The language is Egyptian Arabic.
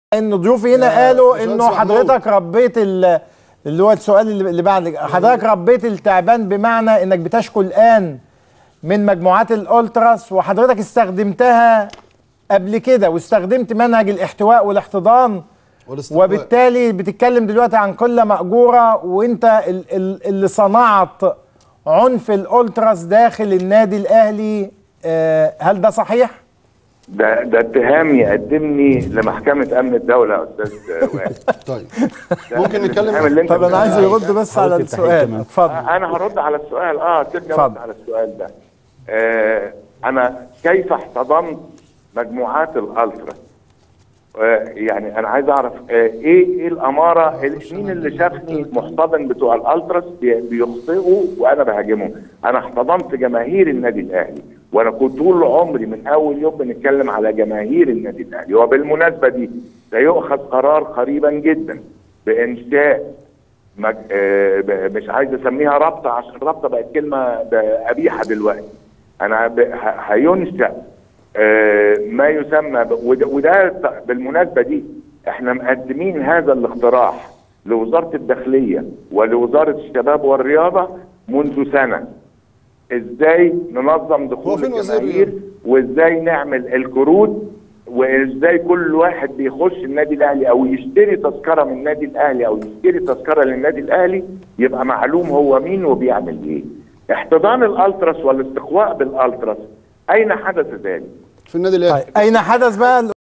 ان ضيوفي هنا يا قالوا باشمهندس انه محمود. حضرتك ربيت ال- اللي هو السؤال اللي اللي بعد حضرتك ربيت التعبان بمعنى انك بتشكو الان من مجموعات الالتراس وحضرتك استخدمتها قبل كده واستخدمت منهج الاحتواء والاحتضان والاستقبال. وبالتالي بتتكلم دلوقتي عن قله مأجوره وانت ال- ال- اللي صنعت عنف الالتراس داخل النادي الاهلي آه، هل ده صحيح؟ ده ده اتهام يقدمني لمحكمة أمن الدولة يا أستاذ وائل طيب ده ممكن الاتهام اللي نتكلم أنت طب انا عايزه بتقوله. يرد بس على حاولت التحقيق السؤال كمان. اتفضل أنا هرد على السؤال أه سيبني اتفضل. أرد على السؤال ده آه أنا كيف احتضنت مجموعات الألترا آه يعني أنا عايز أعرف آه إيه إيه الأمارة مين اللي شافني محتضن بتوع الألتراس بي- بيخطئوا وأنا بهاجمهم أنا احتضنت جماهير النادي الأهلي وأنا كنت طول عمري من أول يوم بنتكلم على جماهير النادي الأهلي وبالمناسبة دي سيؤخذ قرار قريبا جدا بإنشاء مج... آه، ب- مش عايز اسميها رابطه عشان رابطه بقت كلمه ب- قبيحه دلوقتي انا ب... ه... هينشا آه، ما يسمى ب... وده, وده ت- بالمناسبه دي احنا مقدمين هذا الاقتراح لوزاره الداخليه ولوزاره الشباب والرياضه منذ سنه ازاي ننظم هو دخول فين وزير الجماهير وازاي نعمل الكروت وازاي كل واحد بيخش النادي الاهلي او يشتري تذكره من النادي الاهلي او يشتري تذكره للنادي الاهلي يبقى معلوم هو مين وبيعمل ايه. احتضان الالتراس والاستقواء بالالتراس اين حدث ذلك؟ في النادي الاهلي طيب اين حدث بقى